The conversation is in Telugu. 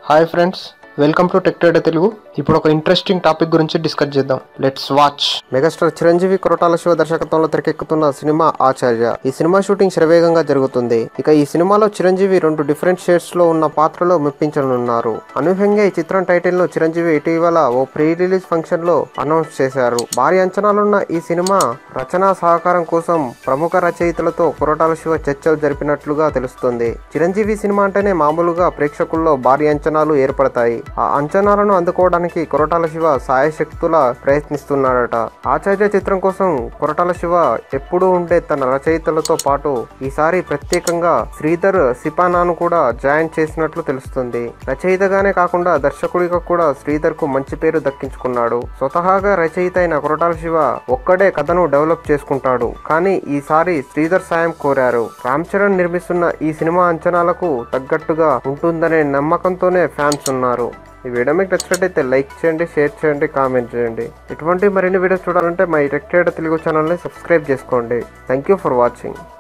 hi friends welcome to tech trader Telugu ఇప్పుడు ఒక ఇంట్రెస్టింగ్ టాపిక్ గురించి డిస్కస్ చేద్దాం let's watch megastar Chiranjeevi Koratala Siva దర్శకత్వంలో తెరకెక్కుతున్న సినిమా ఆచార్య ఈ సినిమా షూటింగ్ శరవేగంగా జరుగుతుంది ఇక ఈ సినిమాలో చిరంజీవి రెండు డిఫరెంట్ షేడ్స్ లో ఉన్న పాత్రలో మెప్పించనున్నారు అనూహ్యంగా ఈ చిత్రం టైటిల్ ను చిరంజీవి ఇటీవల ఓ ప్రీ రిలీజ్ ఫంక్షన్ లో అనౌన్స్ చేశారు భారీ అంచనాలున్న ఈ సినిమా రచనా సహకారం కోసం ప్రముఖ రచయితలతో కొరటాల శివ చర్చలు జరిపినట్లుగా తెలుస్తుంది చిరంజీవి సినిమా అంటేనే మామూలుగా ప్రేక్షకుల్లో భారీ అంచనాలు ఏర్పడతాయి ఆ అంచనాలను అందుకోవడానికి కొరటాల శివ సాయశక్తుల ప్రయత్నిస్తున్నాడట ఆచార్య చిత్రం కోసం కొరటాల శివ ఎప్పుడూ ఉండే తన రచయితలతో పాటు ఈసారి ప్రత్యేకంగా శ్రీధర్ సిపానాను కూడా జాయిన్ చేసినట్లు తెలుస్తుంది రచయితగానే కాకుండా దర్శకుడిగా కూడా శ్రీధర్ కు మంచి పేరు దక్కించుకున్నాడు స్వతహాగా రచయిత అయిన కొరటాల శివ ఒక్కడే కథను డెవలప్ చేసుకుంటాడు కానీ ఈసారి శ్రీధర్ సాయం కోరారు రామ్ చరణ్ నిర్మిస్తున్న ఈ సినిమా అంచనాలకు తగ్గట్టుగా ఉంటుందనే నమ్మకంతోనే ఫ్యాన్స్ ఉన్నారు ఈ వీడియో మీకు నచ్చినట్టయితే లైక్ చేయండి షేర్ చేయండి కామెంట్ చేయండి ఇటువంటి మరిన్ని వీడియోస్ చూడాలంటే మా టెక్ ట్రేడర్ తెలుగు ఛానల్ని సబ్స్క్రైబ్ చేసుకోండి థ్యాంక్ యూ ఫర్ వాచింగ్